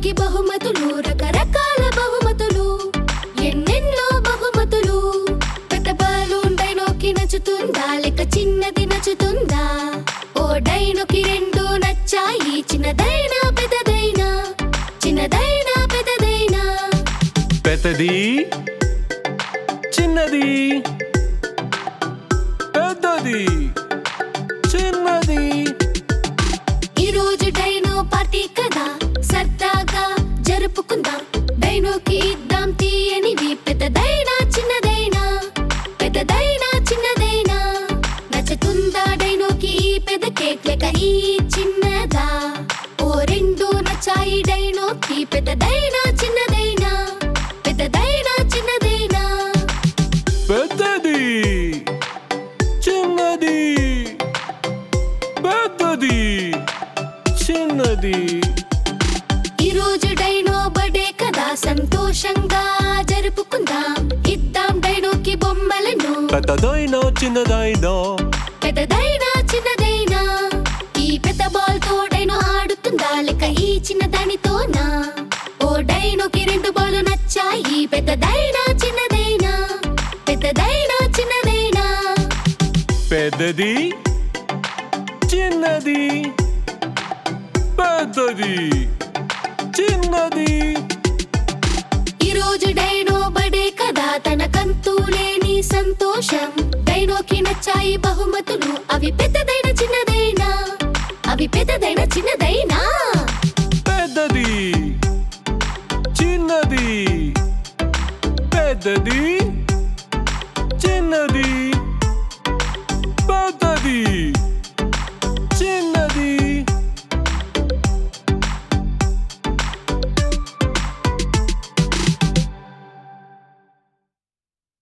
డైనోకి బహుమతులు రకరకాల బహుమతులు ఎన్నెన్నో బహుమతులు పెద్ద బలూన్ డైనోకి నచ్చుతుందా లేక చిన్నది నచ్చుతుందా ఓ డైనోకి రెండు నచ్చాయి చిన్నదైనా పెద్దదైనా చిన్నదైనా పెద్దదైనా పెద్దది చిన్నది పెద్దది చిన్నది ఈ రోజు డైనో పార్టీ కదా సరదాగా జరుపుకుందాం డైనోకి ఇద్దాం తీయనివి పెద్దదైనా చిన్నదైనా పెద్దదైనా చిన్నదైనా నచ్చుతుందా డైనోకి ఈ పెద్ద కేక్ లేక ఈ చిన్నదా ఓ రెండు నచ్చాయి డైనోకి పెద్దదైనా చిన్నదైనా పెద్దదైనా చిన్నదైనా పెద్దది చిన్నది పెద్దది చిన్నది ఈ రోజు డైనో బర్త్డే కదా సంతోషంగా జరుపుకుందాం ఇద్దాం డైనోకి బొమ్మలను పెద్దదైనా చిన్నదైనా పెద్దదైనా చిన్నదైనా ఈ పెద్ద బాల్ తో డైనో ఆడుతుందా లేక ఈ చిన్న దానితోనా ఓ డైనోకి రెండు బాల్ నచ్చాయి పెద్దదైనా చిన్నదైనా పెద్దదైనా చిన్నదైనా పెద్దది చిన్నది పెద్దది చిన్నది ఈ రోజు డైనో బర్త్డే కదా తన కంతు లేని సంతోషం డైనోకి నచ్చాయి బహుమతులు అవి పెద్దదైన చిన్నదైనా అవి పెద్దదైన చిన్నదైనా పెద్దది చిన్నది పెద్దది చిన్నది